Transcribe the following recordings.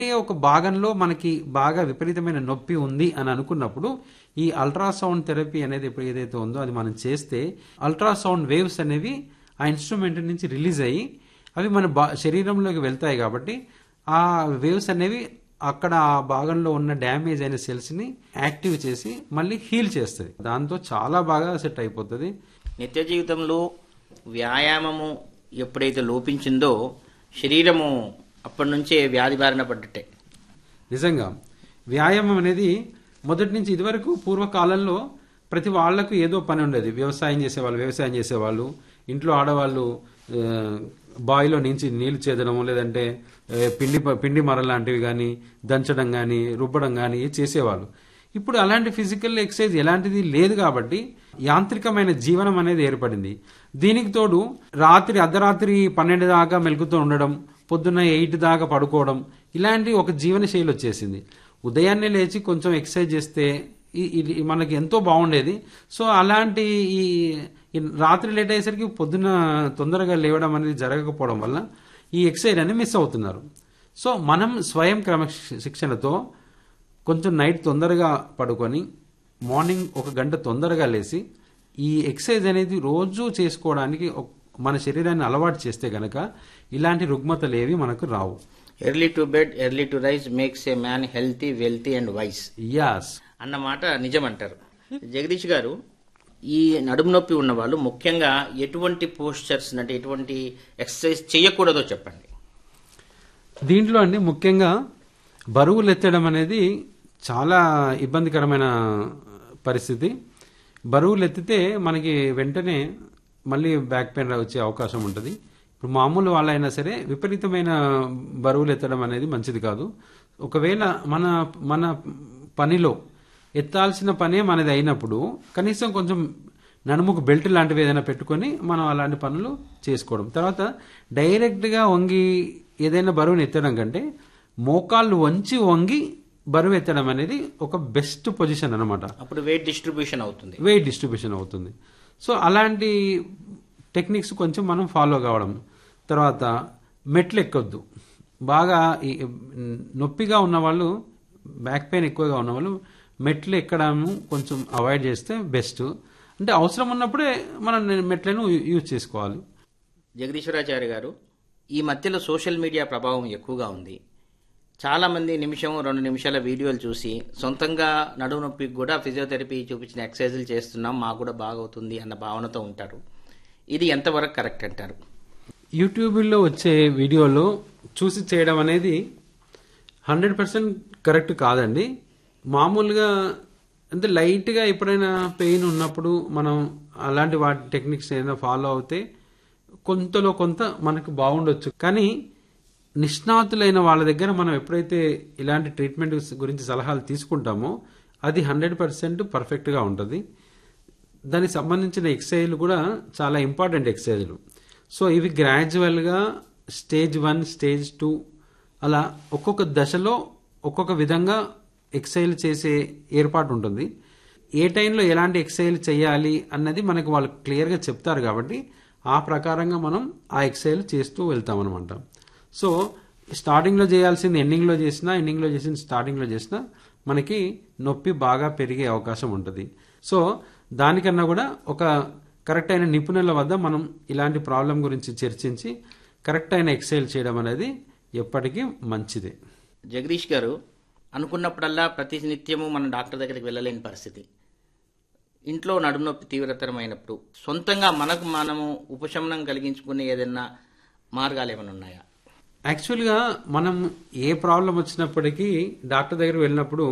ఏ ఒక భాగంలో మనకి బాగా విపరీతమైన నొప్పి ఉంది అని అనుకున్నప్పుడు ఈ అల్ట్రాసౌండ్ థెరపీ అనేది ఇప్పుడు ఏదైతే ఉందో అది మనం చేస్తే అల్ట్రాసౌండ్ వేవ్స్ అనేవి ఆ ఇన్స్ట్రుమెంట్ నుంచి రిలీజ్ అయ్యి అవి మన బా శరీరంలోకి వెళ్తాయి కాబట్టి ఆ వేవ్స్ అనేవి అక్కడ ఆ భాగంలో ఉన్న డ్యామేజ్ అయిన సెల్స్ని యాక్టివ్ చేసి మళ్ళీ హీల్ చేస్తుంది దాంతో చాలా బాగా సెట్ అయిపోతుంది నిత్య జీవితంలో వ్యాయామము ఎప్పుడైతే లోపించిందో శరీరము అప్పటి నుంచే వ్యాధి బారిన పడ్డట్టే నిజంగా వ్యాయామం అనేది మొదటి నుంచి ఇదివరకు పూర్వకాలంలో ప్రతి వాళ్లకు ఏదో పని ఉండేది వ్యవసాయం చేసేవాళ్ళు వ్యవసాయం చేసేవాళ్ళు ఇంట్లో ఆడవాళ్ళు ఆ, బావిలో నుంచి నీళ్లు చేదడం లేదంటే ఆ, పిండి ప- పిండి మర లాంటివి కానీ దంచడం కానీ రుబ్బడం కానీ చేసేవాళ్ళు ఇప్పుడు అలాంటి ఫిజికల్ ఎక్సర్సైజ్ ఎలాంటిది లేదు కాబట్టి యాంత్రికమైన జీవనం అనేది ఏర్పడింది దీనికి తోడు రాత్రి అర్ధరాత్రి పన్నెండు దాకా మెలుకుతూ ఉండడం పొద్దున్న ఎయిట్ దాకా పడుకోవడం ఇలాంటి ఒక జీవన శైలి వచ్చేసింది ఉదయాన్నే లేచి కొంచెం ఎక్సర్సైజ్ చేస్తే ఈ- ఇది మనకి ఎంతో బాగుండేది సో అలాంటి ఈ ఈ రాత్రి లేట్ అయ్యేసరికి పొద్దున్న తొందరగా లేవడం అనేది జరగకపోవడం వల్ల ఈ ఎక్సర్సైజ్ అనేది మిస్ అవుతున్నారు సో మనం స్వయం క్రమశిక్షణతో కొంచెం నైట్ తొందరగా పడుకొని మార్నింగ్ ఒక గంట తొందరగా లేచి ఈ ఎక్సర్సైజ్ అనేది రోజు చేసుకోవడానికి ఒక- మన శరీరాన్ని అలవాటు చేస్తే గనక ఇలాంటి రుగ్మతలు ఏవి మనకు రావు early to bed early to rise makes a man healthy wealthy and wise as అన్నమాట నిజమంటారు జగదీష్ గారు ఈ నడుము నొప్పి ఉన్న వాళ్ళు ముఖ్యంగా ఎటువంటి పోస్చర్స్ అంటే ఎటువంటి ఎక్సర్సైజ్ చేయకూడదో చెప్పండి దీంట్లో అండి ముఖ్యంగా బరువులు ఎత్తడం అనేది చాలా ఇబ్బందికరమైన పరిస్థితి బరువులు ఎత్తితే మనకి వెంటనే మళ్ళీ బ్యాక్ పెయిన్ వచ్చే అవకాశం ఉంటుంది ఇప్పుడు మామూలు వాళ్ళైనా సరే విపరీతమైన బరువులు ఎత్తడం అనేది మంచిది కాదు ఒకవేళ మన మన పనిలో ఎత్తాల్సిన పనే మనది అయినప్పుడు కనీసం కొంచెం నడుముకు బెల్ట్ లాంటివి ఏదైనా పెట్టుకొని మనం అలాంటి పనులు చేసుకోవడం తర్వాత డైరెక్ట్గా వంగి ఏదైనా బరువుని ఎత్తడం కంటే మోకాళ్ళు వంచి వంగి బరువు ఎత్తడం అనేది ఒక బెస్ట్ పొజిషన్ అనమాట అప్పుడు వెయిట్ డిస్ట్రిబ్యూషన్ అవుతుంది వెయిట్ డిస్ట్రిబ్యూషన్ అవుతుంది సో అలాంటి టెక్నిక్స్ కొంచెం మనం ఫాలో కావడం తర్వాత మెట్లు ఎక్కొద్దు బాగా ఈ నొప్పిగా ఉన్న వాళ్ళు బ్యాక్ పెయిన్ ఎక్కువగా ఉన్న వాళ్ళు మెట్లు ఎక్కడము కొంచెం అవాయిడ్ చేస్తే బెస్ట్ అంటే అవసరం ఉన్నప్పుడే మనం మెట్లను యూజ్ చేసుకోవాలి జగదీశ్వరాచార్య గారు ఈ మధ్యలో సోషల్ మీడియా ప్రభావం ఎక్కువగా ఉంది చాలా మంది నిమిషం రెండు నిమిషాల వీడియోలు చూసి సొంతంగా నడుము నొప్పికి కూడా ఫిజియోథెరపీ చూపించిన ఎక్సర్సైజులు చేస్తున్నాం మాకు కూడా బాగవుతుంది అన్న భావనతో ఉంటారు ఇది ఎంతవరకు కరెక్ట్ అంటారు యూట్యూబ్లో వచ్చే వీడియోలో చూసి చేయడం అనేది హండ్రెడ్ పర్సెంట్ కరెక్ట్ కాదండి మామూలుగా అంటే లైట్గా ఎప్పుడైనా పెయిన్ ఉన్నప్పుడు మనం అలాంటి వాటి టెక్నిక్స్ ఏదైనా ఫాలో అవుతే కొంతలో కొంత మనకు బాగుండొచ్చు కానీ నిష్ణాతులైన వాళ్ళ దగ్గర మనం ఎప్పుడైతే ఇలాంటి ట్రీట్మెంట్ గురించి సలహాలు తీసుకుంటామో అది హండ్రెడ్ పర్సెంట్ పర్ఫెక్ట్గా ఉంటుంది దానికి సంబంధించిన ఎక్సర్సైజ్లు కూడా చాలా ఇంపార్టెంట్ ఎక్సర్సైజ్లు సో ఇవి గ్రాడ్యువల్గా స్టేజ్ వన్ స్టేజ్ టూ అలా ఒక్కొక్క దశలో ఒక్కొక్క విధంగా ఎక్సర్సైజ్ చేసే ఏర్పాటు ఉంటుంది ఏ టైంలో ఎలాంటి ఎక్సర్సైజ్ చేయాలి అన్నది మనకు వాళ్ళు క్లియర్గా చెప్తారు కాబట్టి ఆ ప్రకారంగా మనం ఆ ఎక్సర్సైజ్ చేస్తూ వెళ్తాం అనమాట సో స్టార్టింగ్లో చేయాల్సింది ఎండింగ్లో చేసినా ఎండింగ్లో చేసింది స్టార్టింగ్లో చేసినా మనకి నొప్పి బాగా పెరిగే అవకాశం ఉంటుంది సో దానికన్నా కూడా ఒక కరెక్ట్ అయిన నిపుణుల వద్ద మనం ఇలాంటి ప్రాబ్లం గురించి చర్చించి కరెక్ట్ అయిన ఎక్సైల్ చేయడం అనేది ఎప్పటికీ మంచిదే జగదీష్ గారు అనుకున్నప్పుడల్లా ప్రతి నిత్యము మనం డాక్టర్ దగ్గరికి వెళ్ళలేని పరిస్థితి ఇంట్లో నడుము నొప్పి తీవ్రతరమైనప్పుడు సొంతంగా మనకు మనము ఉపశమనం కలిగించుకునే ఏదైనా మార్గాలు ఏమైనా ఉన్నాయా యాక్చువల్గా మనం ఏ ప్రాబ్లం వచ్చినప్పటికీ డాక్టర్ దగ్గర వెళ్ళినప్పుడు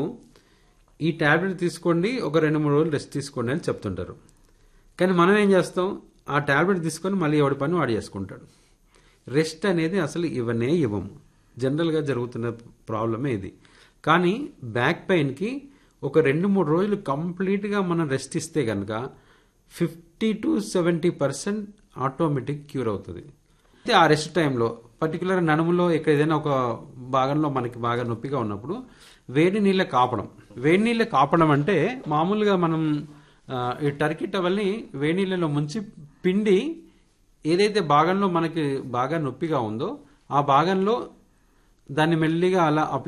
ఈ ట్యాబ్లెట్ తీసుకోండి ఒక రెండు మూడు రోజులు రెస్ట్ తీసుకోండి అని చెప్తుంటారు కానీ మనం ఏం చేస్తాం ఆ ట్యాబ్లెట్ తీసుకొని మళ్ళీ ఎవడి పని వాడు చేసుకుంటాడు రెస్ట్ అనేది అసలు ఇవనే ఇవ్వము జనరల్గా జరుగుతున్న ప్రాబ్లమే ఇది కానీ బ్యాక్ పెయిన్కి ఒక రెండు మూడు రోజులు కంప్లీట్గా మనం రెస్ట్ ఇస్తే కనుక fifty to seventy percent automatic cure అవుతుంది అయితే ఆ రెస్ట్ టైంలో పర్టికులర్ నడుములో ఇక్కడ ఏదైనా ఒక భాగంలో మనకి బాగా నొప్పిగా ఉన్నప్పుడు వేడి నీళ్ళ కాపడం వేడి నీళ్ళ కాపడం అంటే మామూలుగా మనం ఆ, ఈ టర్కీ టవల్ని వేడి నీళ్ళలో ముంచి పిండి ఏదైతే భాగంలో మనకి బాగా నొప్పిగా ఉందో ఆ భాగంలో దాన్ని మెల్లిగా అలా